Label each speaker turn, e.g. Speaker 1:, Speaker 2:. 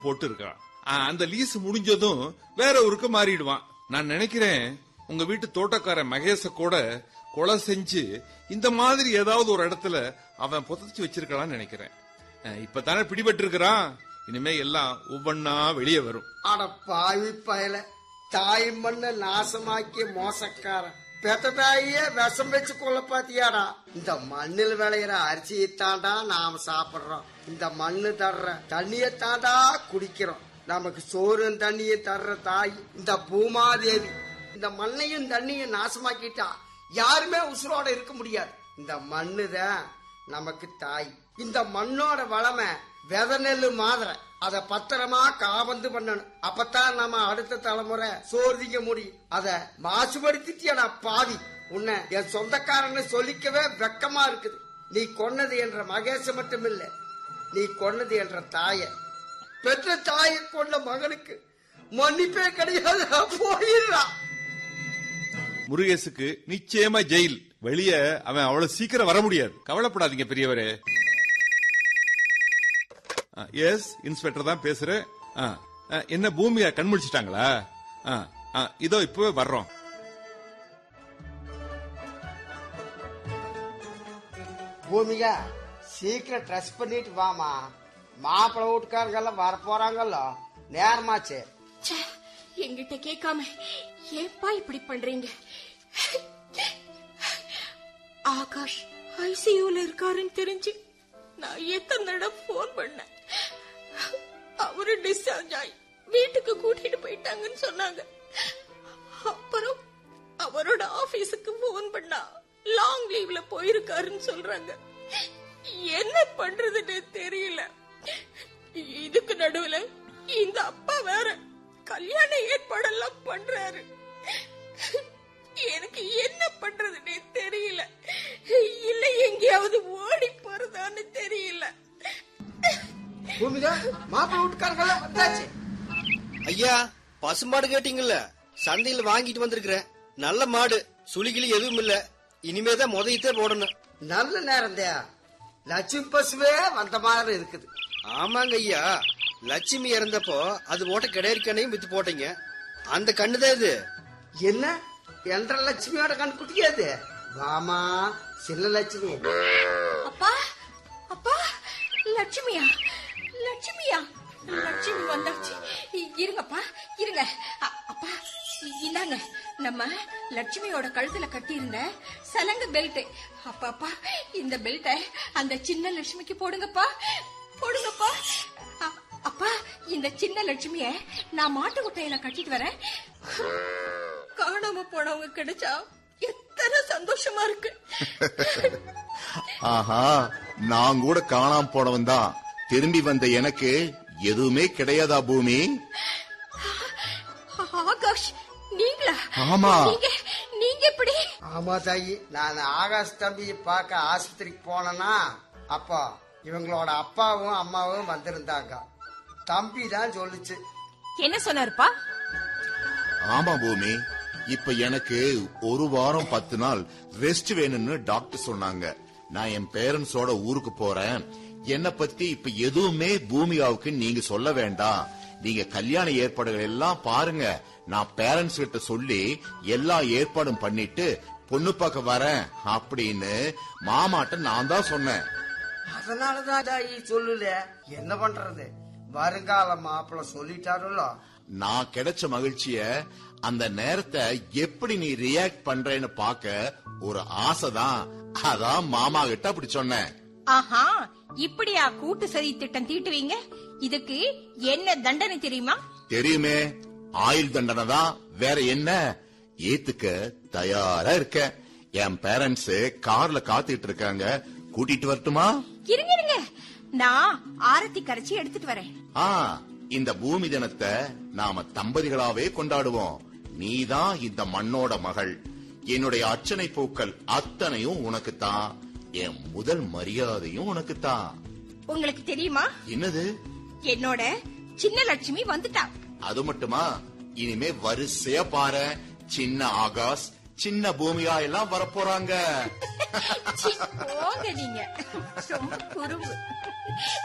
Speaker 1: போட்டு இருக்கான் ஆ, அந்த லீஸ் முடிஞ்சதும் வேற ஊருக்கு மாறிடுவான் நான் நினைக்கிறேன் உங்க வீட்டு தோட்டக்காரன் மகேஷ கூட கொலை செஞ்சு இந்த மாதிரி ஏதாவது ஒரு இடத்துல அவன் புதைச்சு வச்சிருக்கலாம்னு நினைக்கிறேன் ஆ, இப்பதானே பிடிபட்டு இருக்கிறான் இனிமே எல்லாம் ஒவ்வொன்னா வெளியே வரும்
Speaker 2: அட பாவி பயல தாய் மண்ண நாசமாக்கிய மோசக்காரன் பெத்த தாயே விஷம் வச்சு கொள்ள பாத்தியாடா இந்த மண்ணில் விளையிற அரிசியை தாண்டா நாம சாப்பிடுறோம் இந்த மண்ணு தர்ற தண்ணியை தாண்டா குடிக்கிறோம் நமக்கு சோறும் தண்ணியும் தர்ற தாய் இந்த பூமாதேவி இந்த மண்ணையும் தண்ணியும் நாசமாக்கிட்டா யாருமே உசுரோட இருக்க முடியாது இந்த மண்ணு தான் நமக்கு தாய் இந்த மண்ணோட வளமை வித நெல்லு மாதிரி அத பத்திரமா காபந்து பண்ணணும் அப்பதான் நம்ம அடுத்த தலைமுறை சோர்திக்க முடியும் அத மாசுபடுத்திட்டியடா பாவி உன்னை என் சொந்தக்காரன்னு சொல்லிக்கவே வெக்கமா இருக்குது நீ கொன்னது என்ற மகேச மட்டும் இல்ல நீ கொன்னது என்ற தாய பெற்ற தாயை கொண்ட மகனுக்கு மன்னிப்பே கிடையாது போயிடுறா
Speaker 1: முருகேசுக்கு நிச்சயமா ஜெயில் வெளியே அவன் அவ்வளவு சீக்கிரம் வர முடியாது கவலைப்படாதீங்க பெரியவரே எஸ் இன்ஸ்பெக்டர் தான் பேசுறேன் ஆ, ஆ, என்ன பூமியை கண்முழிச்சிட்டாங்களா ஆ, ஆ, இதோ இப்பவே வர்றோம்
Speaker 2: பூமிகா சீக்கிரம் ட்ரெஸ் பண்ணிட்டு வாமா மாப்பிள்ளை வீட்டுக்காரங்கெல்லாம் வர போறாங்கல்ல நேரமாச்சு
Speaker 3: ச்சே, என்கிட்ட கேட்காம ஏப்பா இப்படி பண்றீங்க ஆகாஷ் ஐசியூல இருக்காருன்னு தெரிஞ்சு நான் எத்தனை தடவை போன் பண்ணேன் அவரு டிஸ்சார்ஜ் ஆகி வீட்டுக்கு கூட்டிட்டு போயிட்டாங்கன்னு சொன்னாங்க அப்புறம் அவரோட ஆபீஸுக்கு போன் பண்ணா லாங் லீவ்ல போயிருக்காருன்னு சொல்றாங்க என்ன பண்றதுன்னு தெரியல இதுக்கு நடுவுல இந்த அப்பா வேற கல்யாண ஏற்பாடெல்லாம் பண்றாரு எனக்கு என்ன பண்றதுன்னே தெரியல இல்ல எங்கேயாவது ஓடி போறதான்னு தெரியல
Speaker 2: பூமிகா மாப்பிள்ளை வீட்டுக்காரங்கெல்லாம் வந்தாச்சு
Speaker 4: ஐயா பசுமாடு கேட்டீங்கல்ல சந்தையில வாங்கிட்டு வந்திருக்கிறேன் நல்ல மாடு சுளிகிளி எதுவும் இல்ல இனிமேதான் முதயத்தே போடணும்
Speaker 2: நல்ல நேரம் லட்சுமி பசுவே வந்த மாதிரி இருக்குது
Speaker 4: ஆமாங்க ஐயா லட்சுமி இறந்தப்போ அது போட்ட கிடையாது கண்ணையும் வித்து போட்டீங்க அந்த கண்ணுதான் இது
Speaker 2: என்ன என்ற லட்சுமியோட கண் குட்டியாது வாமா சின்ன லட்சுமி
Speaker 3: அப்பா அப்பா லட்சுமியா லட்சுமியா லட்சுமி வந்தாச்சு இ- இருங்கப்பா இருங்க அ- அப்பா இ- இந்தாங்க நம்ம லட்சுமியோட கழுத்துல கட்டியிருந்த சலங்க பெல்ட் அப்பா அப்பா இந்த பெல்ட்டை அந்த சின்ன லட்சுமிக்கு போடுங்கப்பா போடுங்கப்பா அ- அப்பா இந்த சின்ன லட்சுமிய நான் மாட்டு குட்டையில கட்டிட்டு வரேன் காணாம போனவங்க கிடைச்சா எத்தனை சந்தோஷமா இருக்கு
Speaker 5: ஆஹா நான் கூட காணாம போனவன் தான் திரும்பி வந்த எனக்கு எதுவுமே கிடையாதா பூமி
Speaker 3: ஆகாஷ் நீங்களா
Speaker 5: ஆமா.
Speaker 3: நீங்க நீங்க எப்படி
Speaker 2: ஆமா தாயி நான் ஆகாஷ் தம்பியை பார்க்க ஆஸ்பத்திரிக்கு போனேனா அப்போ இவங்களோட அப்பாவும் அம்மாவும் வந்திருந்தாங்க தம்பி தான் சொல்லுச்சு
Speaker 3: என்ன சொன்னாருப்பா
Speaker 5: ஆமா பூமி இப்ப எனக்கு ஒரு வாரம் பத்து நாள் ரெஸ்ட் வேணும்னு டாக்டர் சொன்னாங்க நான் என் பேரண்ட்ஸோட ஊருக்கு போறேன் என்ன பத்தி இப்ப எதுவுமே பூமியாவுக்கு நீங்க சொல்ல வேண்டாம் நீங்க கல்யாண ஏற்பாடுகள் எல்லாம் பாருங்க நான் பேரண்ட்ஸ் கிட்ட சொல்லி எல்லா ஏற்பாடும் பண்ணிட்டு பொண்ணு பார்க்க வரேன் அப்படின்னு மாமாட்ட நான் தான் சொன்னேன்
Speaker 2: அதனாலதான் தாயி சொல்லல என்ன பண்றது வருங்கால மாப்பிள்ள சொல்லிட்டாருல்ல
Speaker 5: நான் கிடைச்ச மகிழ்ச்சிய அந்த நேரத்தை எப்படி நீ ரியாக்ட் பண்றேன்னு பார்க்க ஒரு ஆசைதான் அதான் மாமா கிட்ட அப்படி சொன்னேன்
Speaker 6: ஆஹா இப்படியா கூட்டு சதி திட்டம் தீட்டுவீங்க இதுக்கு என்ன தண்டனை தெரியுமா
Speaker 5: தெரியுமே ஆயுள் தண்டனை தான் வேற என்ன ஏத்துக்க தயாரா இருக்க என் பேரண்ட்ஸ் கார்ல காத்துட்டு இருக்காங்க கூட்டிட்டு வரட்டுமா
Speaker 6: இருங்க இருங்க நான் ஆரத்தி கரைச்சி எடுத்துட்டு வரேன்
Speaker 5: ஆ இந்த பூமி தினத்தை நாம தம்பதிகளாவே கொண்டாடுவோம் நீதான் இந்த மண்ணோட மகள் என்னுடைய அர்ச்சனை பூக்கள் அத்தனையும் உனக்குத்தான் என் முதல் மரியாதையும் உனக்குத்தான்
Speaker 6: உங்களுக்கு தெரியுமா
Speaker 5: என்னது
Speaker 6: என்னோட சின்ன லட்சுமி வந்துட்டா
Speaker 5: அது மட்டுமா இனிமே வரிசையா பாரு சின்ன ஆகாஷ் சின்ன பூமியா எல்லாம் வரப்போறாங்க
Speaker 6: சீ, போங்க நீங்க ரொம்ப குறும்பு